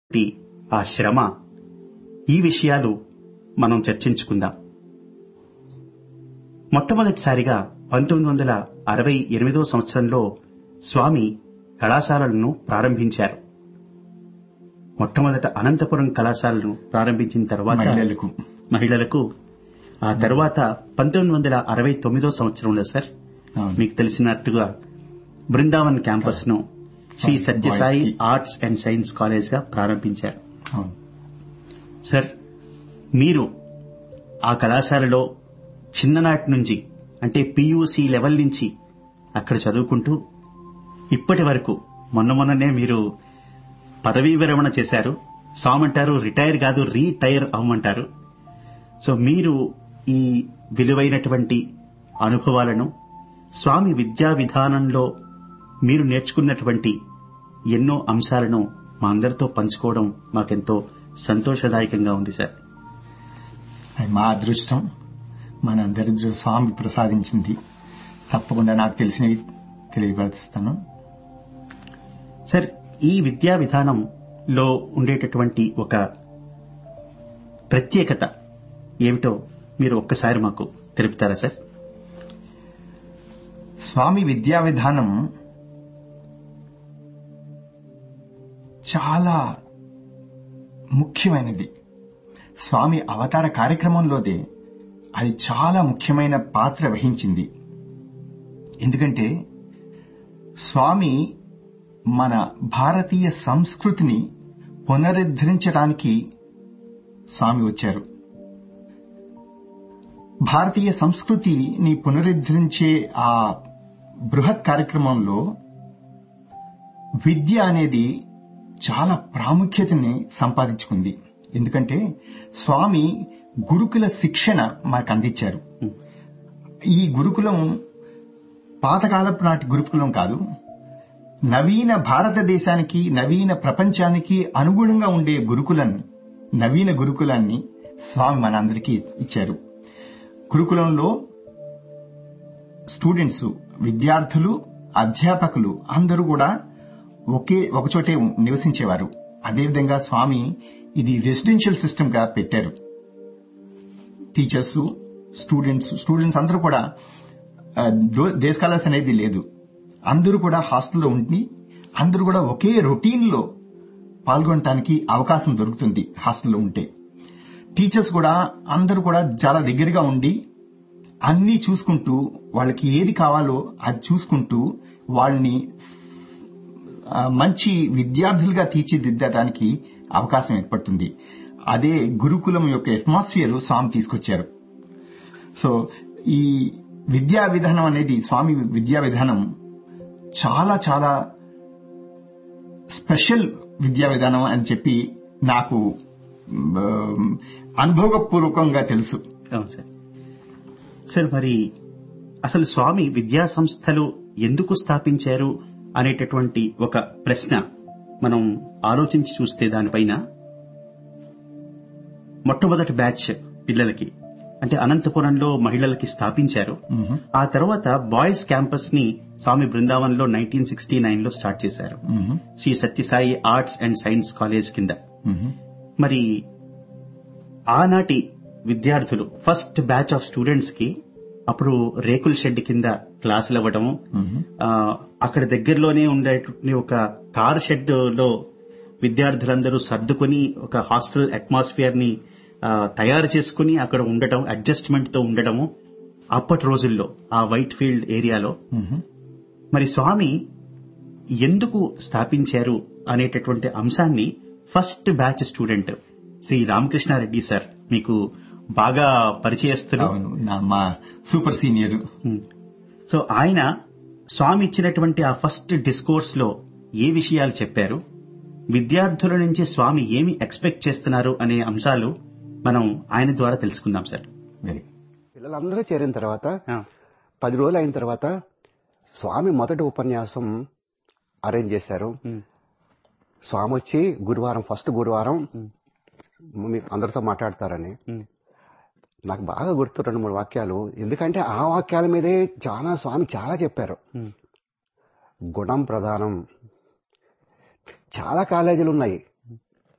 ఈ ఆ శ్రమ ఈ విషయాలు మనం చర్చించుకుందాం మొట్టమొదటిసారిగా పంతొమ్మిది వందల అరవై ఎనిమిదో సంవత్సరంలో స్వామి కళాశాలలను ప్రారంభించారు మొట్టమొదట అనంతపురం కళాశాలను ప్రారంభించిన తర్వాత మహిళలకు మహిళలకు ఆ తర్వాత పంతొమ్మిది వందల అరవై తొమ్మిదో సంవత్సరంలో సార్ అవును. మీకు తెలిసినట్టుగా బృందావన్ క్యాంపస్ ను శ్రీ అవును, సత్యసాయి boys కి. ఆర్ట్స్ అండ్ సైన్స్ కాలేజ్ గా ప్రారంభించారు అవును. సార్ మీరు ఆ కళాశాలలో చిన్ననాటి నుంచి అంటే పియూసి లెవెల్ నుంచి అక్కడ చదువుకుంటూ ఇప్పటి వరకు మొన్న మొన్ననే మీరు పదవీ విరమణ చేశారు సామంటారు రిటైర్ కాదు రీటైర్ అవ్వమంటారు సో మీరు ఈ విలువైనటువంటి అనుభవాలను స్వామి విద్యా విధానంలో మీరు నేర్చుకున్నటువంటి ఎన్నో అంశాలను మా అందరితో పంచుకోవడం మాకెంతో సంతోషదాయకంగా ఉంది సార్ అది మా అదృష్టం మనందరి దృ- స్వామి ప్రసాదించింది తప్పకుండా నాకు తెలిసినవి తెలియపరుస్తాను సార్ ఈ విద్యా విధానంలో ఉండేటటువంటి ఒక ప్రత్యేకత ఏమిటో మీరు ఒక్కసారి మాకు తెలుపుతారా సార్ స్వామి విద్యా విధానం చాలా ముఖ్యమైనది స్వామి అవతార కార్యక్రమంలోదే అది చాలా ముఖ్యమైన పాత్ర వహించింది ఎందుకంటే స్వామి మన భారతీయ సంస్కృతిని పునరుద్ధరించడానికి స్వామి వచ్చారు భారతీయ సంస్కృతిని పునరుద్ధరించే ఆ బృహత్ కార్యక్రమంలో విద్య అనేది చాలా ప్రాముఖ్యతని సంపాదించుకుంది ఎందుకంటే స్వామి గురుకుల శిక్షణ మనకు అందించారు ఈ గురుకులం పాతకాలపు నాటి గురుకులం కాదు నవీన భారతదేశానికి నవీన ప్రపంచానికి అనుగుణంగా ఉండే గురుకులాన్ని నవీన గురుకులాన్ని స్వామి మనందరికీ ఇచ్చారు గురుకులంలో స్టూడెంట్స్ విద్యార్థులు అధ్యాపకులు అందరూ కూడా ఒకే ఒకచోటే నివసించేవారు అదేవిధంగా స్వామి ఇది రెసిడెన్షియల్ సిస్టమ్ గా పెట్టారు టీచర్స్ స్టూడెంట్స్ స్టూడెంట్స్ అందరూ కూడా డే స్కాలర్స్ అనేది లేదు అందరూ కూడా హాస్టల్లో ఉండి అందరూ కూడా ఒకే రొటీన్ లో పాల్గొనడానికి అవకాశం దొరుకుతుంది హాస్టల్లో ఉంటే టీచర్స్ కూడా అందరూ కూడా చాలా దగ్గరగా ఉండి అన్ని చూసుకుంటూ వాళ్ళకి ఏది కావాలో అది చూసుకుంటూ వాళ్ళని ఆ, మంచి విద్యార్థులుగా తీర్చిదిద్దడానికి అవకాశం ఏర్పడుతుంది అదే గురుకులం యొక్క అట్మాస్ఫియర్ స్వామి తీసుకొచ్చారు సో ఈ విద్యా విధానం అనేది స్వామి విద్యా విధానం చాలా చాలా స్పెషల్ విద్యా విధానం అని చెప్పి నాకు మ్, అనుభవపూర్వకంగా తెలుసు అవును సార్ సార్ మరి అసలు స్వామి విద్యా సంస్థలు ఎందుకు స్థాపించారు అనేటటువంటి ఒక ప్రశ్న మనం ఆలోచించి చూస్తే దానిపైన మొట్టమొదటి బ్యాచ్ పిల్లలకి అంటే అనంతపురంలో మహిళలకి స్థాపించారు మ్మ్. ఆ తర్వాత బాయ్స్ క్యాంపస్ ని స్వామి బృందావన్ లో నైన్టీన్ సిక్స్టీ నైన్ లో స్టార్ట్ చేశారు మ్మ్. Sri Sathyasai arts and science college కింద మ్మ్. మరి ఆనాటి విద్యార్థులు ఫస్ట్ బ్యాచ్ ఆఫ్ స్టూడెంట్స్ కి అప్పుడు రేకుల షెడ్ కింద క్లాసులు ఇవ్వడము మ్మ్. ఆ, అక్కడ దగ్గరలోనే ఉండే ఒక కార్ షెడ్ లో విద్యార్థులందరూ సర్దుకొని ఒక హాస్టల్ అట్మాస్ఫియర్ ని ఆ, తయారు చేసుకుని అక్కడ ఉండటం అడ్జస్ట్మెంట్ తో ఉండటము అప్పటి రోజుల్లో ఆ వైట్ ఫీల్డ్ ఏరియాలో మ్మ్. మరి స్వామి ఎందుకు స్థాపించారు అనేటటువంటి అంశాన్ని first batch student Sri Ramakrishnareddy sir మీకు బాగా పరిచయస్తులు అవును నా మా సూపర్ సీనియర్ ఉమ్. సో ఆయన స్వామి ఇచ్చినటువంటి ఆ ఫస్ట్ డిస్కోర్స్ లో ఏ విషయాలు చెప్పారు విద్యార్థుల నుంచి స్వామి ఏమి ఎక్స్పెక్ట్ చేస్తున్నారు అనే అంశాలు మనం ఆయన ద్వారా తెలుసుకుందాం సార్ వెరీ పిల్లలందరూ చేరిన తర్వాత పది రోజులు అయిన తర్వాత స్వామి మొదటి ఉపన్యాసం అరేంజ్ చేశారు ఉమ్. స్వామి వచ్చి గురువారం ఫస్ట్ గురువారం మీకు అందరితో మాట్లాడతారని ఉమ్. నాకు బాగా గుర్తు రెండు మూడు వాక్యాలు ఎందుకంటే ఆ వాక్యాల మీదే చాలా స్వామి చాలా చెప్పారు ఉమ్. గుణం ప్రధానం చాలా కాలేజీలు ఉన్నాయి